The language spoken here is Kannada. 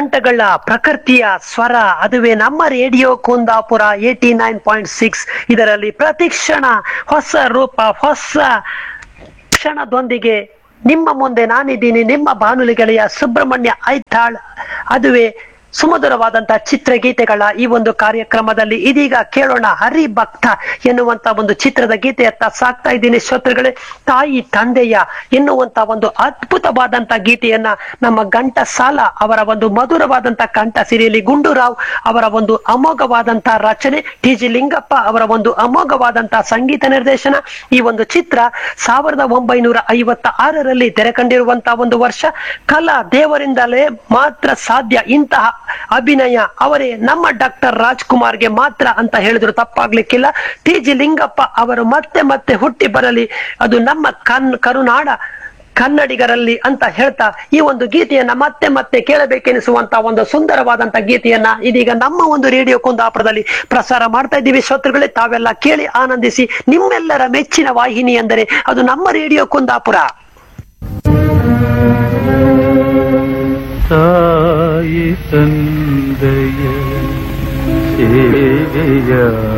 ಕಂಠಗಳ ಪ್ರಕೃತಿಯ ಸ್ವರ ಅದುವೇ ನಮ್ಮ radio Kundapura eighty nine point six ಇದರಲ್ಲಿ ಪ್ರತಿಕ್ಷಣ ಹೊಸ ರೂಪ ಹೊಸ ಕ್ಷಣದೊಂದಿಗೆ ನಿಮ್ಮ ಮುಂದೆ ನಾನಿದ್ದೀನಿ ನಿಮ್ಮ ಬಾನುಲಿ ಗೆಳೆಯ ಸುಬ್ರಹ್ಮಣ್ಯ ಐತಾಳ್ ಅದುವೇ ಸುಮಧುರವಾದಂತಹ ಚಿತ್ರಗೀತೆಗಳ ಈ ಒಂದು ಕಾರ್ಯಕ್ರಮದಲ್ಲಿ ಇದೀಗ ಕೇಳೋಣ ಹರಿ ಭಕ್ತ ಎನ್ನುವಂತ ಒಂದು ಚಿತ್ರದ ಗೀತೆಯತ್ತ ಸಾಕ್ತಾ ಇದ್ದೀನಿ ಶ್ರೋತೃಗಳೇ ತಾಯಿ ತಂದೆಯ ಎನ್ನುವಂತ ಒಂದು ಅದ್ಭುತವಾದಂತ ಗೀತೆಯನ್ನ ನಮ್ಮ ಘಂಟಸಾಲ ಅವರ ಒಂದು ಮಧುರವಾದಂತ ಕಂಠ ಸಿರಿಯಲ್ಲಿ ಗುಂಡೂರಾವ್ ಅವರ ಒಂದು ಅಮೋಘವಾದಂತಹ ರಚನೆ ಟಿ ಜಿ ಲಿಂಗಪ್ಪ ಅವರ ಒಂದು ಅಮೋಘವಾದಂತಹ ಸಂಗೀತ ನಿರ್ದೇಶನ ಈ ಒಂದು ಚಿತ್ರ ಸಾವಿರದ ಒಂಬೈನೂರ ಐವತ್ತ ಆರರಲ್ಲಿ ತೆರೆ ಕಂಡಿರುವಂತಹ ಒಂದು ವರ್ಷ ಕಲಾ ದೇವರಿಂದಲೇ ಮಾತ್ರ ಸಾಧ್ಯ ಇಂತಹ ಅಭಿನಯ ಅವರೇ ನಮ್ಮ ಡಾಕ್ಟರ್ ರಾಜ್ಕುಮಾರ್ಗೆ ಮಾತ್ರ ಅಂತ ಹೇಳಿದ್ರು ತಪ್ಪಾಗ್ಲಿಕ್ಕಿಲ್ಲ ಟಿ ಜಿ ಲಿಂಗಪ್ಪ ಅವರು ಮತ್ತೆ ಮತ್ತೆ ಹುಟ್ಟಿ ಬರಲಿ ಅದು ನಮ್ಮ ಕನ್ ಕರುನಾಡ ಕನ್ನಡಿಗರಲ್ಲಿ ಅಂತ ಹೇಳ್ತಾ ಈ ಒಂದು ಗೀತೆಯನ್ನ ಮತ್ತೆ ಮತ್ತೆ ಕೇಳಬೇಕೆನಿಸುವಂತ ಒಂದು ಸುಂದರವಾದಂತ ಗೀತೆಯನ್ನ ಇದೀಗ ನಮ್ಮ ಒಂದು ರೇಡಿಯೋ ಕುಂದಾಪುರದಲ್ಲಿ ಪ್ರಸಾರ ಮಾಡ್ತಾ ಇದ್ದೀವಿ ಶ್ರೋತೃಗಳೇ ತಾವೆಲ್ಲ ಕೇಳಿ ಆನಂದಿಸಿ ನಿಮ್ಮೆಲ್ಲರ ಮೆಚ್ಚಿನ ವಾಹಿನಿ ಎಂದರೆ ಅದು ನಮ್ಮ ರೇಡಿಯೋ ಕುಂದಾಪುರ ತಾಯಿ ತಂದೆಯ ಸೇವೆಯ